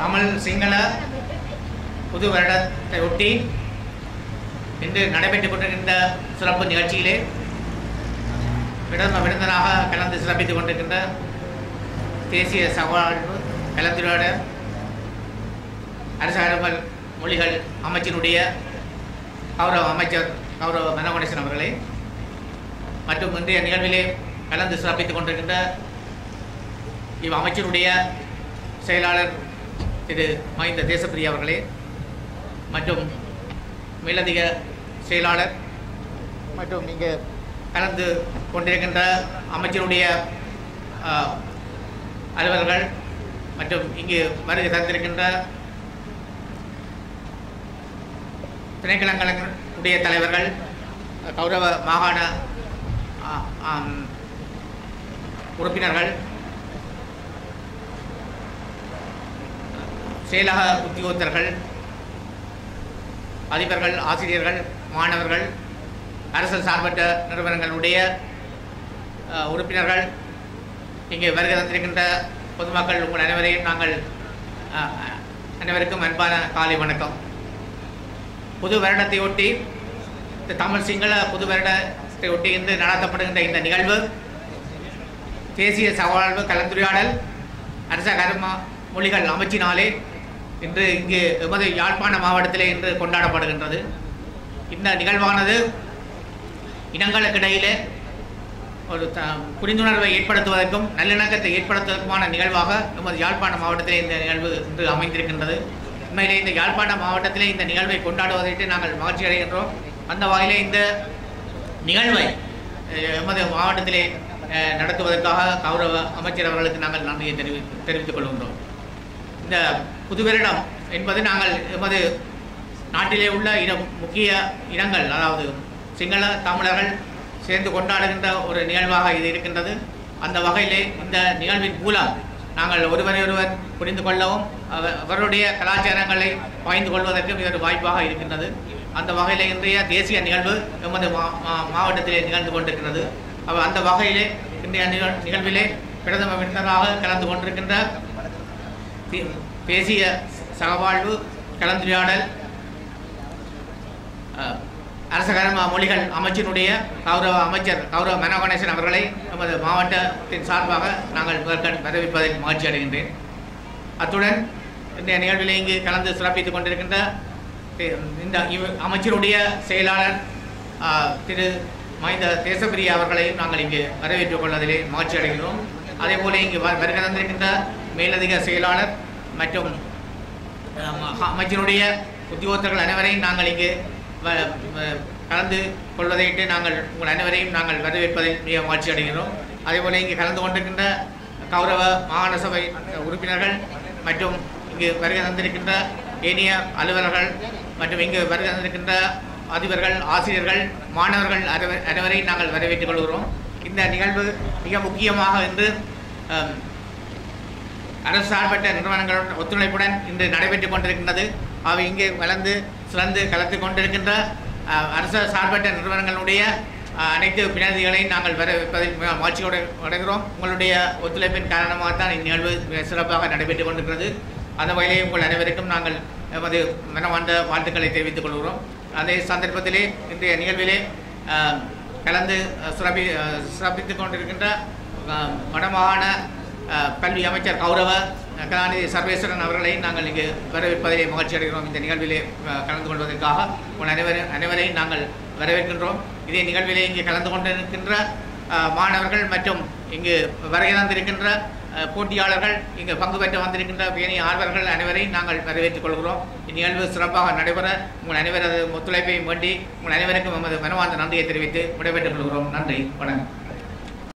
தமிழ் சிங்கள புது வருடத்தை ஒட்டி இன்று நடைபெற்றுக் கொண்டிருக்கின்ற சிறப்பு நிகழ்ச்சியிலே விடம விருந்தனாக கலந்து சிறப்பித்துக் கொண்டிருக்கின்ற தேசிய சவாழ்வு கலந்துரையாட அரசாங்கங்கள் மொழிகள் அமைச்சினுடைய கௌரவ அமைச்சர் கௌரவ மனோகணேசன் அவர்களே மற்றும் இன்றைய நிகழ்விலே கலந்து சிறப்பித்துக் கொண்டிருக்கின்ற இவ் அமைச்சருடைய செயலாளர் திரு மஹிந்த தேசப்பிரியா அவர்களே மற்றும் மேலதிக செயலாளர் மற்றும் இங்கு கலந்து கொண்டிருக்கின்ற அமைச்சருடைய ஆ, அலுவலர்கள் மற்றும் இங்கு வருகை தந்திருக்கின்ற திணைக்களங்களுடைய தலைவர்கள் கௌரவ மாகாண ஆ, ஆம், உறுப்பினர்கள் செயலக உத்தியோகத்தர்கள் அதிபர்கள் ஆசிரியர்கள் மாணவர்கள் அரசு சார்பற்ற நிறுவனங்களுடைய அஹ், உறுப்பினர்கள் இங்கே வருகை தந்திருக்கின்ற பொதுமக்கள் உங்கள் அனைவரையும் நாங்கள் அஹ், அஹ், அனைவருக்கும் அன்பான காலை வணக்கம் புது வருடத்தை ஒட்டி இந்த தமிழ் சிங்கள புது வருடத்தை ஒட்டி இன்று நடத்தப்படுகின்ற இந்த நிகழ்வு தேசிய சவாழ்வு கலந்துரையாடல் அரச கர்ம மொழிகள் அமைச்சினாலே இன்று இங்கு எமது யாழ்ப்பாண மாவட்டத்திலே இன்று கொண்டாடப்படுகின்றது இந்த நிகழ்வானது இனங்களுக்கிடையிலே ஒரு த புரிந்துணர்வை ஏற்படுத்துவதற்கும் நல்லிணக்கத்தை ஏற்படுத்துவதற்குமான நிகழ்வாக எமது யாழ்ப்பாண மாவட்டத்திலே இந்த நிகழ்வு இன்று அமைந்திருக்கின்றது உண்மையிலே இந்த யாழ்ப்பாண மாவட்டத்திலே இந்த நிகழ்வை கொண்டாடுவதற்கு நாங்கள் மகிழ்ச்சி அடைகின்றோம் அந்த வகையிலே இந்த நிகழ்வை அஹ், எமது மாவட்டத்திலே அஹ், நடத்துவதற்காக கௌரவ அமைச்சர் அவர்களுக்கு நாங்கள் நன்றியை தெரிவி தெரிவித்துக் கொள்கின்றோம் இந்த புது வருடம் என்பது நாங்கள் எமது நாட்டிலே உள்ள இன முக்கிய இனங்கள் அதாவது சிங்கள தமிழர்கள் சேர்ந்து கொண்டாடுகின்ற ஒரு நிகழ்வாக இது இருக்கின்றது அந்த வகையிலே இந்த நிகழ்வின் மூலம் நாங்கள் ஒருவரை ஒருவர் புரிந்து கொள்ளவும் அவ- அவருடைய கலாச்சாரங்களை பகிர்ந்து கொள்வதற்கும் இது ஒரு வாய்ப்பாக இருக்கின்றது அந்த வகையில் இன்றைய தேசிய நிகழ்வு எமது மா மா- மாவட்டத்திலே நிகழ்ந்து கொண்டிருக்கிறது அவ அந்த வகையிலே இன்றைய நிகழ் நிகழ்விலே பிரதம விருந்தராக கலந்து கொண்டிருக்கின்ற தே- தேசிய சகவாழ்வு கலந்துரையாடல் அஹ், அரசகரம மொழிகள் அமைச்சினுடைய கௌரவ அமைச்சர் கௌரவ மனோகணேசன் அவர்களை நமது மாவட்டத்தின் சார்பாக நாங்கள் முதற்கண் வரவேற்பதில் மகிழ்ச்சி அடைகின்றேன் அத்துடன் இந்த நிகழ்வில் இங்கு கலந்து சிறப்பித்துக் கொண்டிருக்கின்ற தி- இந்த இவ- அமைச்சருடைய செயலாளர் அஹ், திரு மஹிந்த தேசப்பிரியா அவர்களையும் நாங்கள் இங்கு வரவேற்றுக் கொள்வதிலே மகிழ்ச்சி அடைகிறோம் அதே போல இங்கு வ- வருகை தந்திருக்கின்ற மேலதிக செயலாளர் மற்றும் அஹ், அமைச்சருடைய உத்தியோகத்தர்கள் அனைவரையும் நாங்கள் இங்கு வ- வ- கலந்து கொள்வதையிட்டு நாங்கள் உங்கள் அனைவரையும் நாங்கள் வரவேற்பதில் மிக மகிழ்ச்சி அடைகிறோம் அதேபோல இங்கு கலந்து கொண்டிருக்கின்ற கௌரவ மாகாண சபை உறுப்பினர்கள் மற்றும் இங்கு வருகை தந்திருக்கின்ற ஏனைய அலுவலர்கள் மற்றும் இங்கு வருகை தந்திருக்கின்ற அதிபர்கள் ஆசிரியர்கள் மாணவர்கள் அனைவ- அனைவரையும் நாங்கள் வரவேற்றுக் கொள்கிறோம் இந்த நிகழ்வு மிக முக்கியமாக இன்று அஹ், அரசு சார்பற்ற நிறுவனங்களுடன் ஒத்துழைப்புடன் இன்று நடைபெற்றுக் கொண்டிருக்கின்றது அவை இங்கே வளர்ந்து சிறந்து கலந்து கொண்டிருக்கின்ற அஹ், அரசு சார்பற்ற நிறுவனங்களுடைய அஹ், அனைத்து பிரதிநிதிகளையும் நாங்கள் வரவேற்பதில் மிக மகிழ்ச்சியோடு அடைகிறோம் உங்களுடைய ஒத்துழைப்பின் காரணமாகத்தான் இந்நிகழ்வு மிக சிறப்பாக நடைபெற்றுக் கொண்டிருக்கிறது அந்த வகையிலே உங்கள் அனைவருக்கும் நாங்கள் எமது மனமார்ந்த வாழ்த்துக்களை தெரிவித்துக் கொள்கிறோம் அதே சந்தர்ப்பத்திலே இன்றைய நிகழ்விலே அஹ், கலந்து அஹ், சிறப்பி அஹ், சிறப்பித்துக் கொண்டிருக்கின்ற அஹ், வடமாகாண அஹ், கல்வி அமைச்சர் கௌரவ அஹ், கலாநிதி சர்வேஸ்வரன் அவர்களை நாங்கள் இங்கு வரவேற்பதிலே மகிழ்ச்சி அடைகிறோம் இந்த நிகழ்விலே அஹ், கலந்து கொள்வதற்காக உங்கள் அனைவரும் அனைவரையும் நாங்கள் வரவேற்கின்றோம் இதே நிகழ்விலே இங்கு கலந்து கொண்டிருக்கின்ற அஹ், மாணவர்கள் மற்றும் இங்கு வருகை தந்திருக்கின்ற அஹ், போட்டியாளர்கள் இங்கு பங்கு பெற்று வந்திருக்கின்ற பேணிய ஆர்வலர்கள் அனைவரையும் நாங்கள் வரவேற்றுக் கொள்கிறோம் இந்நிகழ்வு சிறப்பாக நடைபெற உங்கள் அனைவரது ஒத்துழைப்பையும் வேண்டி உங்கள் அனைவருக்கும் எமது மனவார்ந்த நன்றியை தெரிவித்து விடைபெற்றுக் கொள்கிறோம் நன்றி வணக்கம்